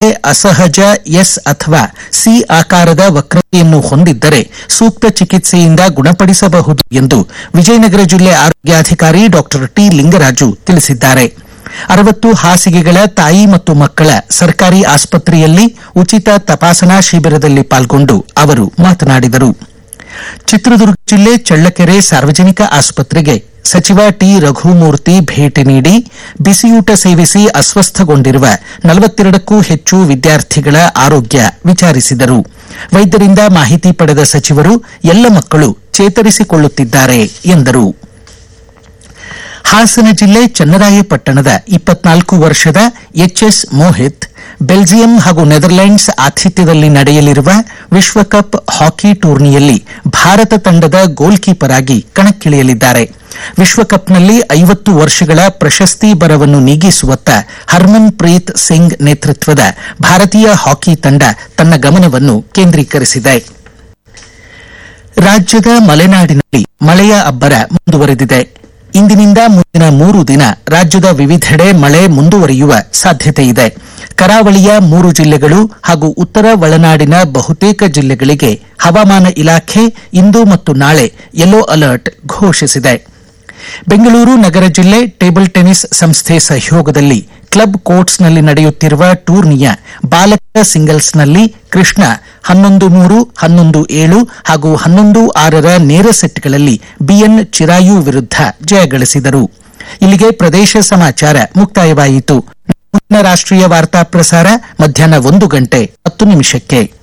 ನಡತೆ ಅಸಹಜ ಎಸ್ ಅಥವಾ ಸಿ ಆಕಾರದ ವಕ್ರತೆಯನ್ನು ಹೊಂದಿದ್ದರೆ ಸೂಕ್ತ ಚಿಕಿತ್ಸೆಯಿಂದ ಗುಣಪಡಿಸಬಹುದು ಎಂದು ವಿಜಯನಗರ ಜಿಲ್ಲೆ ಆರೋಗ್ಯಾಧಿಕಾರಿ ಡಾಕ್ಟರ್ ಟಿ ಲಿಂಗರಾಜು ತಿಳಿಸಿದ್ದಾರೆ ಅರವತ್ತು ಹಾಸಿಗೆಗಳ ತಾಯಿ ಮತ್ತು ಮಕ್ಕಳ ಸರ್ಕಾರಿ ಆಸ್ಪತ್ರೆಯಲ್ಲಿ ಉಚಿತ ತಪಾಸಣಾ ಶಿಬಿರದಲ್ಲಿ ಪಾಲ್ಗೊಂಡು ಅವರು ಮಾತನಾಡಿದರು ಚಿತ್ರದುರ್ಗ ಜಿಲ್ಲೆ ಚಳ್ಳಕೆರೆ ಸಾರ್ವಜನಿಕ ಆಸ್ಪತ್ರೆಗೆ ಸಚಿವ ಟಿ ರಘುಮೂರ್ತಿ ಭೇಟಿ ನೀಡಿ ಬಿಸಿಯೂಟ ಸೇವಿಸಿ ಅಸ್ವಸ್ಥಗೊಂಡಿರುವ ನಲವತ್ತೆರಡಕ್ಕೂ ಹೆಚ್ಚು ವಿದ್ಯಾರ್ಥಿಗಳ ಆರೋಗ್ಯ ವಿಚಾರಿಸಿದರು ವೈದ್ಯರಿಂದ ಮಾಹಿತಿ ಪಡೆದ ಸಚಿವರು ಎಲ್ಲ ಮಕ್ಕಳು ಚೇತರಿಸಿಕೊಳ್ಳುತ್ತಿದ್ದಾರೆ ಎಂದರು ಹಾಸನ ಜಿಲ್ಲೆ ಚನ್ನರಾಯಪಟ್ಟಣದ ಇಪ್ಪತ್ನಾಲ್ಕು ವರ್ಷದ ಎಚ್ಎಸ್ ಮೋಹಿತ್ ಬೆಲ್ಜಿಯಂ ಹಾಗೂ ನೆದರ್ಲೆಂಡ್ಸ್ ಆತಿಥ್ಯದಲ್ಲಿ ನಡೆಯಲಿರುವ ವಿಶ್ವಕಪ್ ಹಾಕಿ ಟೂರ್ನಿಯಲ್ಲಿ ಭಾರತ ತಂಡದ ಗೋಲ್ ಕೀಪರ್ ಆಗಿ ಕಣಕ್ಕಿಳಿಯಲಿದ್ದಾರೆ ವಿಶ್ವಕಪ್ನಲ್ಲಿ ಐವತ್ತು ವರ್ಷಗಳ ಪ್ರಶಸ್ತಿ ಬರವನ್ನು ನೀಗಿಸುವತ್ತ ಹರ್ಮನ್ ಪ್ರೀತ್ ಸಿಂಗ್ ನೇತೃತ್ವದ ಭಾರತೀಯ ಹಾಕಿ ತಂಡ ತನ್ನ ಗಮನವನ್ನು ಕೇಂದ್ರೀಕರಿಸಿದೆ ರಾಜ್ಯದ ಮಲೆನಾಡಿನಲ್ಲಿ ಮಳೆಯ ಅಬ್ಬರ ಮುಂದುವರೆದಿದೆ ಇಂದಿನಿಂದ ಮುಂದಿನ ಮೂರು ದಿನ ರಾಜ್ಯದ ವಿವಿಧೆಡೆ ಮಳೆ ಮುಂದುವರಿಯುವ ಸಾಧ್ಯತೆಯಿದೆ ಕರಾವಳಿಯ ಮೂರು ಜಿಲ್ಲೆಗಳು ಹಾಗೂ ಉತ್ತರ ಒಳನಾಡಿನ ಬಹುತೇಕ ಜಿಲ್ಲೆಗಳಿಗೆ ಹವಾಮಾನ ಇಲಾಖೆ ಇಂದು ಮತ್ತು ನಾಳೆ ಯೆಲ್ಲೋ ಅಲರ್ಟ್ ಘೋಷಿಸಿದೆ ಬೆಂಗಳೂರು ನಗರ ಜಿಲ್ಲೆ ಟೇಬಲ್ ಟೆನಿಸ್ ಸಂಸ್ಥೆ ಸಹಯೋಗದಲ್ಲಿ ಕ್ಲಬ್ ಕೋರ್ಟ್ಸ್ನಲ್ಲಿ ನಡೆಯುತ್ತಿರುವ ಟೂರ್ನಿಯ ಬಾಲಕರ ಸಿಂಗಲ್ಸ್ನಲ್ಲಿ ಕೃಷ್ಣ ಹನ್ನೊಂದು ಮೂರು ಹನ್ನೊಂದು ಏಳು ಹಾಗೂ ಹನ್ನೊಂದು ಆರರ ನೇರ ಸೆಟ್ಗಳಲ್ಲಿ ಬಿಎನ್ ಚಿರಾಯು ವಿರುದ್ಧ ಜಯಗಳಿಸಿದರು ಇಲ್ಲಿಗೆ ಪ್ರದೇಶ ಸಮಾಚಾರ ಮುಕ್ತಾಯವಾಯಿತು ಮುಂದಿನ ರಾಷ್ಟ್ರೀಯ ವಾರ್ತಾ ಪ್ರಸಾರ ಮಧ್ಯಾಹ್ನ ಒಂದು ಗಂಟೆ ಹತ್ತು ನಿಮಿಷಕ್ಕೆ